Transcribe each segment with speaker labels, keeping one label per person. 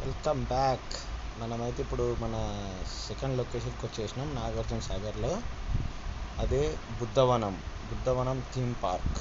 Speaker 1: Welcome back మనమైతే ఇప్పుడు మన సెకండ్ లొకేషన్కి వచ్చేసినాం నాగార్జున సాగర్లో అదే బుద్ధవనం బుద్ధవనం థీమ్ పార్క్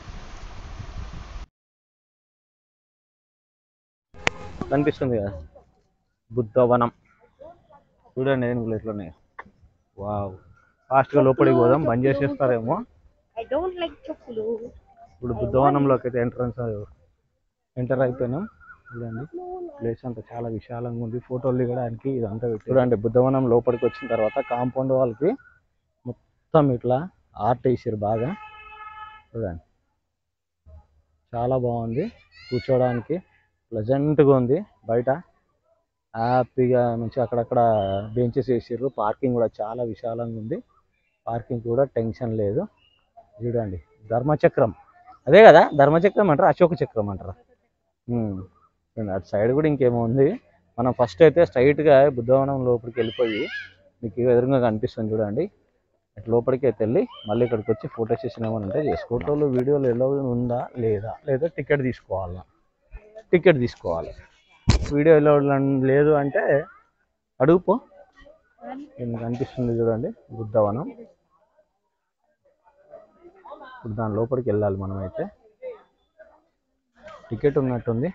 Speaker 2: కనిపిస్తుంది కదా బుద్ధవనం చూడండి ఏనుగులు ఎట్లున్నాయి వావ్ ఫాస్ట్గా లోపలికి పోదాం బంద్ చేసేస్తారేమో
Speaker 3: I don't like chocolate.
Speaker 2: ఇప్పుడు బుద్ధవనంలోకి అయితే ఎంట్రన్స్ ఎంటర్ అయిపోయినాం చూడండి ప్లేస్ అంతా చాలా విశాలంగా ఉంది ఫోటోలు దిగడానికి ఇదంతా పెట్టి చూడండి బుద్ధవనం లోపలికి వచ్చిన తర్వాత కాంపౌండ్ వాళ్ళకి మొత్తం ఇట్లా ఆర్ట్ వేసారు బాగా చూడండి చాలా బాగుంది కూర్చోవడానికి ప్లెజెంట్గా ఉంది బయట హ్యాపీగా మంచి అక్కడక్కడ బెంచెస్ వేసారు పార్కింగ్ కూడా చాలా విశాలంగా ఉంది పార్కింగ్ కూడా టెన్షన్ లేదు చూడండి ధర్మచక్రం అదే కదా ధర్మచక్రం అంటారా అశోక చక్రం అంటారా ఉమ్. చూడండి, అటు సైడ్ కూడా ఇంకేమో ఉంది మనం ఫస్ట్ అయితే స్ట్రైట్గా బుద్ధవనం లోపలికి వెళ్ళిపోయి మీకు ఎదురుగా కనిపిస్తుంది చూడండి అటు లోపలికి అయితే వెళ్ళి మళ్ళీ ఇక్కడికి వచ్చి ఫోటో సెషన్ ఏమైనా ఉంటే చేసుకో ఫోటోలు వీడియోలు ఎలా ఉందా లేదా లేదా టికెట్ తీసుకోవాలా టికెట్ తీసుకోవాలి వీడియో ఎలా లేదు అంటే అడుగుపో మీకు కనిపిస్తుంది చూడండి బుద్ధవనం ఇప్పుడు దాని లోపలికి వెళ్ళాలి మనం అయితే టికెట్ ఉన్నట్టుంది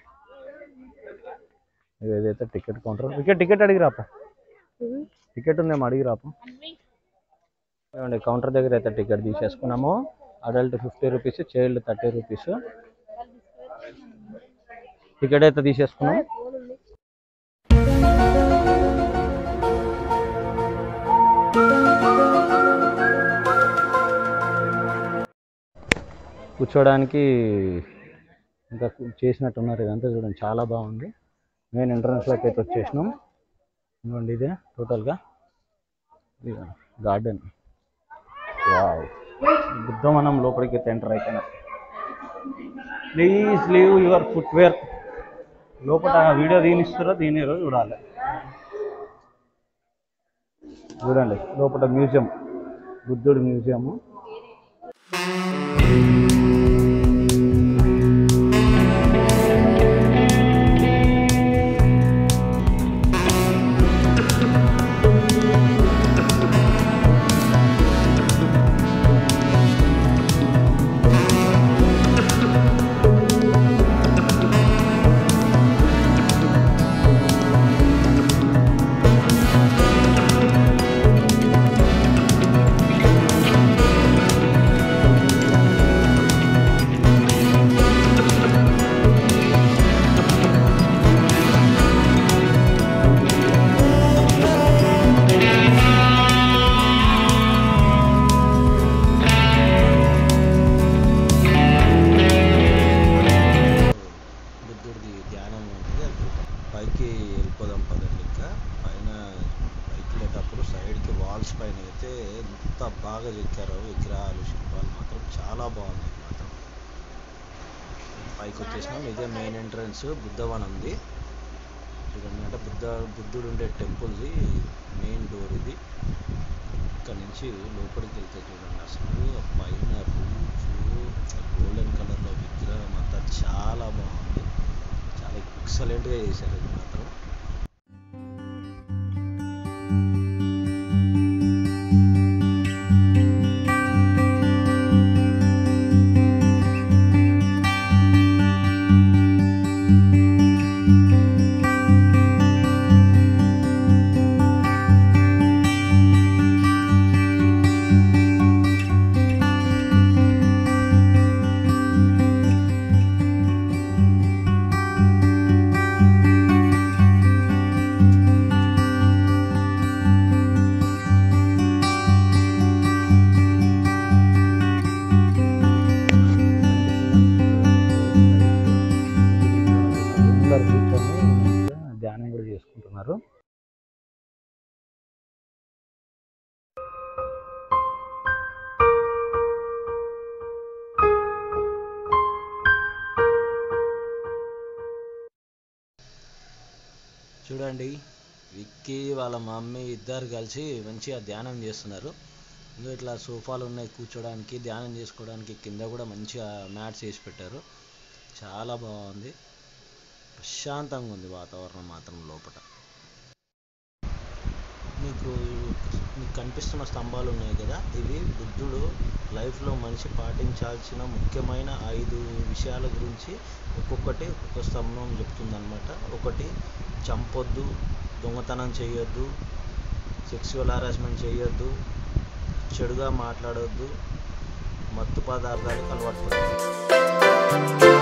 Speaker 2: ఇది ఏదైతే టికెట్ కౌంటర్ టికెట్ టికెట్ అడిగి రాపా టికెట్ ఉందేమో అడిగి రాపా ఏమండి కౌంటర్ దగ్గర అయితే టికెట్ తీసేసుకున్నాము adult fifty rupees child thirty rupees ticket అయితే తీసేసుకున్నాం కూర్చోడానికి ఇంకా చేసినట్టున్నారు ఇదంతా చూడండి చాలా బాగుంది మెయిన్ ఎంట్రన్స్లోకి అయితే వచ్చేసినాం ఇదిగోండి ఇదే టోటల్గా గార్డెన్ వావ్ బుద్ధవనం లోపలికి అయితే ఎంటర్ అయిపోయినా ప్లీజ్ లీవ్ యువర్ ఫుట్వేర్ లోపల వీడియో తీనిస్తారో తీనిరో చూడాలి చూడండి లోపల మ్యూజియం బుద్ధుడి మ్యూజియము
Speaker 1: బుద్ధుడిది ధ్యానం ఉంటుంది అది పైకి వెళ్ళిపోదాం పదండి ఇంకా పైన పైకి వెళ్ళేటప్పుడు సైడ్కి వాల్స్ పైన అయితే ఎంత బాగా చెక్కారో విగ్రహాలు శిల్పాలు మాత్రం చాలా బాగున్నాయి మాత్రం పైకి వచ్చేసినాం ఇదే మెయిన్ ఎంట్రన్స్ బుద్ధవనంది చూడండి అంటే బుద్ధ బుద్ధుడు ఉండే టెంపుల్ది మెయిన్ డోర్ ఇది ఇక్కడ నుంచి లోపలికి వెళ్తే చూడండి అసలు ఆ పైన రూఫ్ గోల్డెన్ కలర్లో విగ్రహం అంతా చాలా బాగుంది చాలా ఎక్సలెంట్గా చేశారు ఇది మాత్రం
Speaker 2: అందరు కూర్చొని మంచిగా ధ్యానం కూడా చేసుకుంటున్నారు
Speaker 1: చూడండి విక్కీ వాళ్ళ మమ్మీ ఇద్దరు కలిసి మంచిగా ధ్యానం చేస్తున్నారు ఇంకా ఇట్లా సోఫాలు ఉన్నాయి కూర్చోడానికి ధ్యానం చేసుకోవడానికి కింద కూడా మంచిగా మ్యాట్స్ వేసి పెట్టారు చాలా బాగుంది ప్రశాంతంగా ఉంది వాతావరణం మాత్రం లోపల మీకు మీకు కనిపిస్తున్న స్తంభాలు ఉన్నాయి కదా ఇవి బుద్ధుడు లైఫ్లో మనిషి పాటించాల్సిన ముఖ్యమైన ఐదు విషయాల గురించి ఒక్కొక్కటి ఒక్కొక్క స్తంభం చెప్తుందన్నమాట ఒకటి చంపొద్దు దొంగతనం చేయొద్దు సెక్సువల్ హరాస్మెంట్ చేయొద్దు చెడుగా మాట్లాడొద్దు మత్తు పదార్థాలకు అలవాటు పడద్దు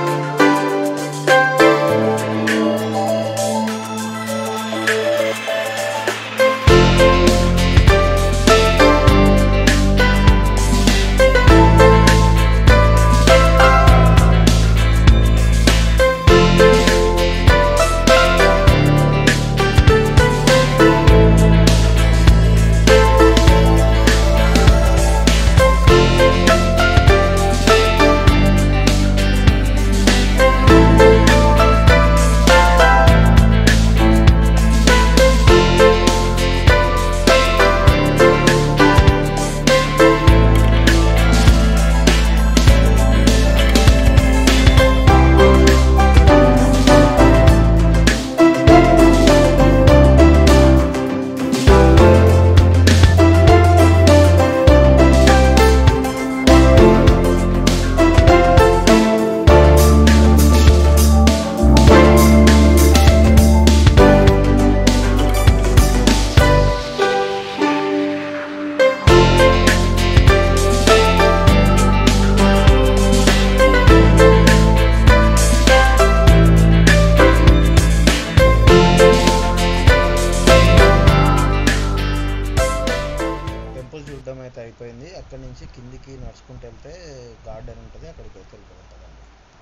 Speaker 1: టెంపుల్ చూడడం అయితే అయిపోయింది అక్కడి నుంచి కిందికి నడుచుకుంటూ వెళ్తే గార్డెన్ ఉంటుంది అక్కడికి అయితే వెళ్ళిపోతామండి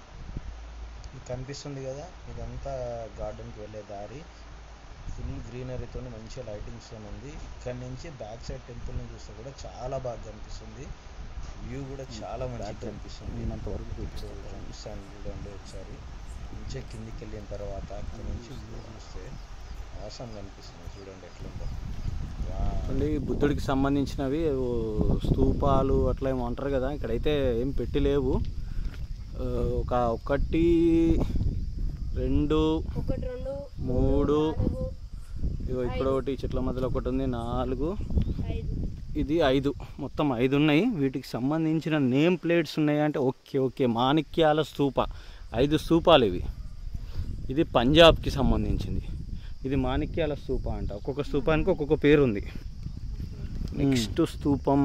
Speaker 1: మీకు కనిపిస్తుంది కదా ఇదంతా గార్డెన్కి వెళ్ళే దారి ఫుల్ గ్రీనరీతో మంచిగా లైటింగ్స్ ఉంది ఇక్కడ నుంచి బ్యాక్ సైడ్ టెంపుల్ని చూస్తే కూడా చాలా బాగా కనిపిస్తుంది వ్యూ కూడా చాలా మంచిగా కనిపిస్తుంది
Speaker 2: ఉన్నంతవరకు
Speaker 1: ఇప్పుడు చూపిస్తాను చూడండి ఒకసారి మంచిగా కిందికి వెళ్ళిన తర్వాత అక్కడ నుంచి వ్యూ చూస్తే ఆసం కనిపిస్తుంది చూడండి ఎట్లుందో వావ్.
Speaker 2: అండి బుద్ధుడికి సంబంధించినవి ఓ స్తూపాలు అట్లా ఏమో అంటారు కదా ఇక్కడైతే ఏం పెట్టి లేవు ఆ, ఒక ఒకటి రెండు
Speaker 3: ఒకటి రెండు
Speaker 2: మూడు
Speaker 3: నాలుగు
Speaker 2: ఇగో ఇక్కడ ఒకటి చెట్ల మధ్యలో ఒకటి ఉంది నాలుగు
Speaker 3: ఐదు
Speaker 2: ఇది ఐదు మొత్తం ఐదు ఉన్నాయి వీటికి సంబంధించిన నేమ్ ప్లేట్స్ ఉన్నాయి అంటే ఓకే ఓకే మాణిక్యాల స్తూప ఐదు స్తూపాలు ఇవి ఇది పంజాబ్కి సంబంధించింది ఇది మాణిక్యాల స్తూప అంట ఒక్కొక్క స్తూపానికి ఒక్కొక్క పేరు ఉంది నెక్స్ట్ స్తూపం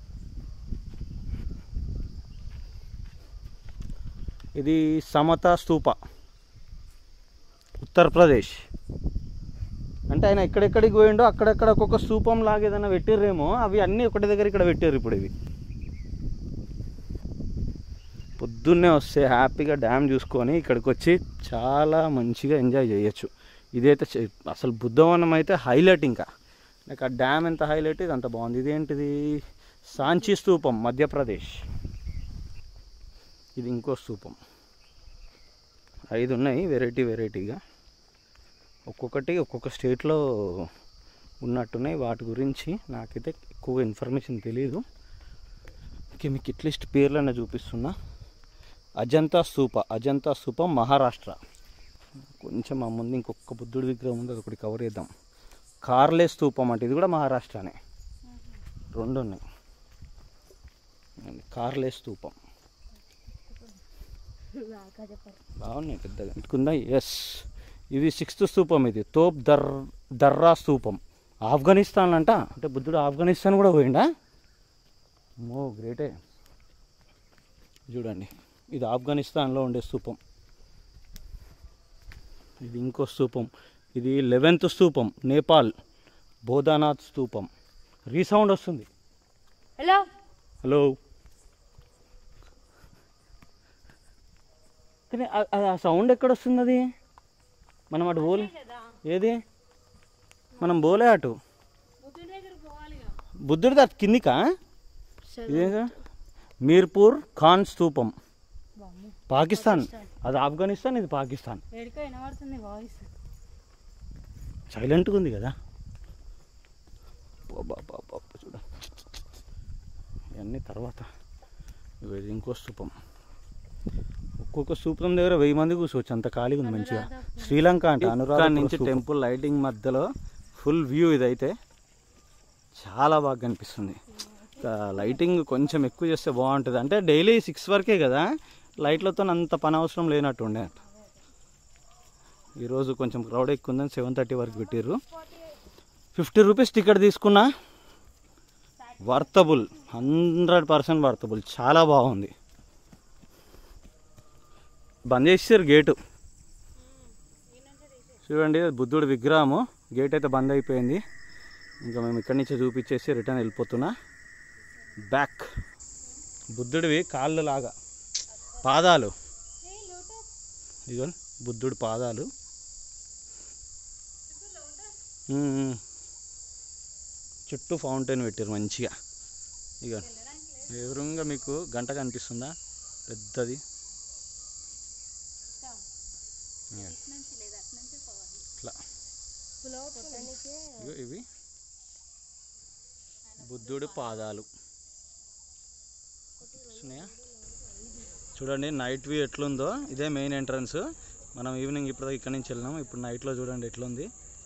Speaker 2: ఇది సమత స్తూప ఉత్తరప్రదేశ్ అంటే ఆయన ఎక్కడెక్కడికి పోయిండో అక్కడక్కడ ఒక్కొక్క స్తూపం లాగా ఏదైనా పెట్టిర్రేమో అవి అన్నీ ఒకటి దగ్గర ఇక్కడ పెట్టారు ఇప్పుడు ఇవి పొద్దున్నే వస్తే హ్యాపీగా డ్యామ్ చూసుకొని ఇక్కడికి వచ్చి చాలా మంచిగా ఎంజాయ్ చేయొచ్చు ఇదైతే చే- అసలు బుద్ధవనం అయితే హైలైట్ ఇంకా నాకు ఆ డ్యామ్ ఎంత హైలైట్ ఇది అంత బాగుంది ఇదేంటిది సాంచి స్తూపం మధ్యప్రదేశ్ ఇది ఇంకో స్తూపం ఐదు ఉన్నాయి వెరైటీ వెరైటీగా ఒక్కొక్కటి ఒక్కొక్క స్టేట్లో ఉన్నట్టున్నాయి వాటి గురించి నాకైతే ఎక్కువ ఇన్ఫర్మేషన్ తెలియదు ఓకే మీకు అట్లీస్ట్ పేర్లనే చూపిస్తున్నా అజంతా స్తూప అజంతా స్తూపం మహారాష్ట్ర కొంచెం మా ముందు ఇంకొక బుద్ధుడి విగ్రహం ఉంది అది ఒకటి కవర్ చేద్దాం కార్లే స్తూపం అంటే ఇది కూడా మహారాష్ట్రనే రెండు ఉన్నాయి కార్లే స్తూపం
Speaker 3: నాకా చెప్పండి
Speaker 2: బాగున్నాయి పెద్దగా ఇటుకుందా ఎస్ ఇది సిక్స్త్ స్తూపం ఇది తోప్ దర్ దర్రా స్తూపం ఆఫ్ఘనిస్తాన్ అంట అంటే బుద్ధుడు ఆఫ్ఘనిస్తాన్ కూడా పోయిండా మో గ్రేటే చూడండి ఇది ఆఫ్ఘనిస్తాన్లో ఉండే స్తూపం ఇది ఇంకో స్తూపం ఇది లెవెన్త్ స్తూపం నేపాల్ బోధానాథ్ స్తూపం రీసౌండ్ వస్తుంది
Speaker 3: హలో
Speaker 2: హలో కానీ ఆ- ఆ- ఆ సౌండ్ ఎక్కడ వస్తుంది అది మనం అటు పోలే ఏది మనం పోలే అటు
Speaker 3: బుద్ధుడి దగ్గర పోవాలిగా
Speaker 2: బుద్ధుడిది అటు కిందికా ఇదేగా మీర్పూర్ ఖాన్ స్తూపం పాకిస్తాన్ అది ఆఫ్ఘనిస్తాన్ ఇది పాకిస్తాన్
Speaker 3: ఎడికో వినబడుతుంది వాయిస్
Speaker 2: సైలెంట్గా ఉంది కదా బాబా చూడ ఇవన్నీ తర్వాత ఇగో ఇది ఇంకో స్తూపం ఒక్కొక్క సూప్రం దగ్గర వెయ్యి మంది కూర్చోవచ్చు అంత ఖాళీగా ఉంది మంచిగా శ్రీలంక అంటే అనురాధ నుంచి టెంపుల్ లైటింగ్ మధ్యలో ఫుల్ వ్యూ ఇదైతే చాలా బాగా కనిపిస్తుంది ఇంకా లైటింగ్ కొంచెం ఎక్కువ చేస్తే బాగుంటుంది అంటే డైలీ సిక్స్ వరకే కదా లైట్లతో అంత పని అవసరం లేనట్టు ఉండే ఈరోజు కొంచెం క్రౌడ్ ఎక్కువ ఉందని సెవెన్ థర్టీ వరకు పెట్టిర్రు ఫిఫ్టీ రూపీస్ టికెట్ తీసుకున్నా వర్తబుల్ హండ్రెడ్ పర్సెంట్ వర్తబుల్ చాలా బాగుంది బంద్ చేసారు గేటు చూడండి అది బుద్ధుడి విగ్రహము గేట్ అయితే బంద్ అయిపోయింది ఇంకా మేము ఇక్కడి నుంచి చూపించేసి రిటర్న్ వెళ్ళిపోతున్నా బ్యాక్ బుద్ధుడివి కాళ్ళు లాగా పాదాలు ఇదిగో బుద్ధుడి పాదాలు ఉమ్, ఉమ్. చుట్టూ ఫౌంటైన్ పెట్టారు మంచిగా ఇక ఎదురుగా మీకు గంట కనిపిస్తుందా పెద్దది ఇక. ఇట్లా ఇగో ఇవి బుద్ధుడి పాదాలు వస్తున్నాయా చూడండి నైట్ వ్యూ ఎట్లుందో ఇదే మెయిన్ ఎంట్రన్స్ మనం ఈవినింగ్ ఇప్పుడు ఇక్కడ నుంచి వెళ్ళినాం ఇప్పుడు నైట్లో చూడండి ఎట్లుంది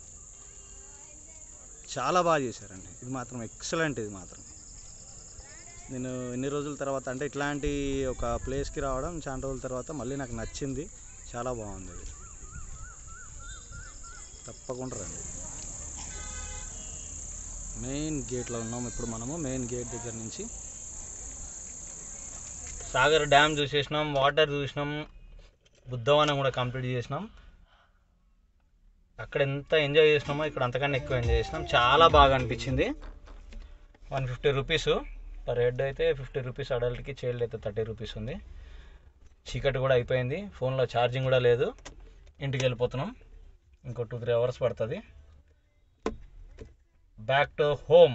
Speaker 2: చాలా బాగా చేశారండి ఇది మాత్రం ఎక్సలెంట్ ఇది మాత్రం నేను ఎన్ని రోజుల తర్వాత అంటే ఇట్లాంటి ఒక ప్లేస్కి రావడం చాలా రోజుల తర్వాత మళ్ళీ నాకు నచ్చింది చాలా బాగుంది ఇది తప్పకుండా రండి మెయిన్ గేట్లో ఉన్నాం ఇప్పుడు మనము మెయిన్ గేట్ దగ్గర నుంచి సాగర్ డ్యామ్ చూసేసినాం వాటర్ చూసినాం బుద్ధవనం కూడా కంప్లీట్ చేసినాం అక్కడ ఎంత ఎంజాయ్ చేసినామో ఇక్కడ అంతకన్నా ఎక్కువ ఎంజాయ్ చేసినాం చాలా బాగా అనిపించింది one fifty rupees per head అయితే ఫిఫ్టీ రూపీస్ అడల్ట్కి చైల్డ్ అయితే థర్టీ రూపీస్ ఉంది చీకటి కూడా అయిపోయింది ఫోన్లో ఛార్జింగ్ కూడా లేదు ఇంటికి వెళ్ళిపోతున్నాం ఇంకో టూ త్రీ అవర్స్ పడుతుంది బ్యాక్ టు హోమ్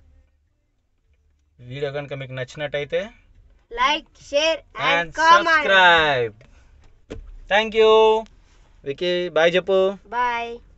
Speaker 2: వీడియో కనుక మీకు నచ్చినట్టయితే
Speaker 3: like share
Speaker 2: and subscribe thank you Vicky bye చెప్పు
Speaker 3: బాయ్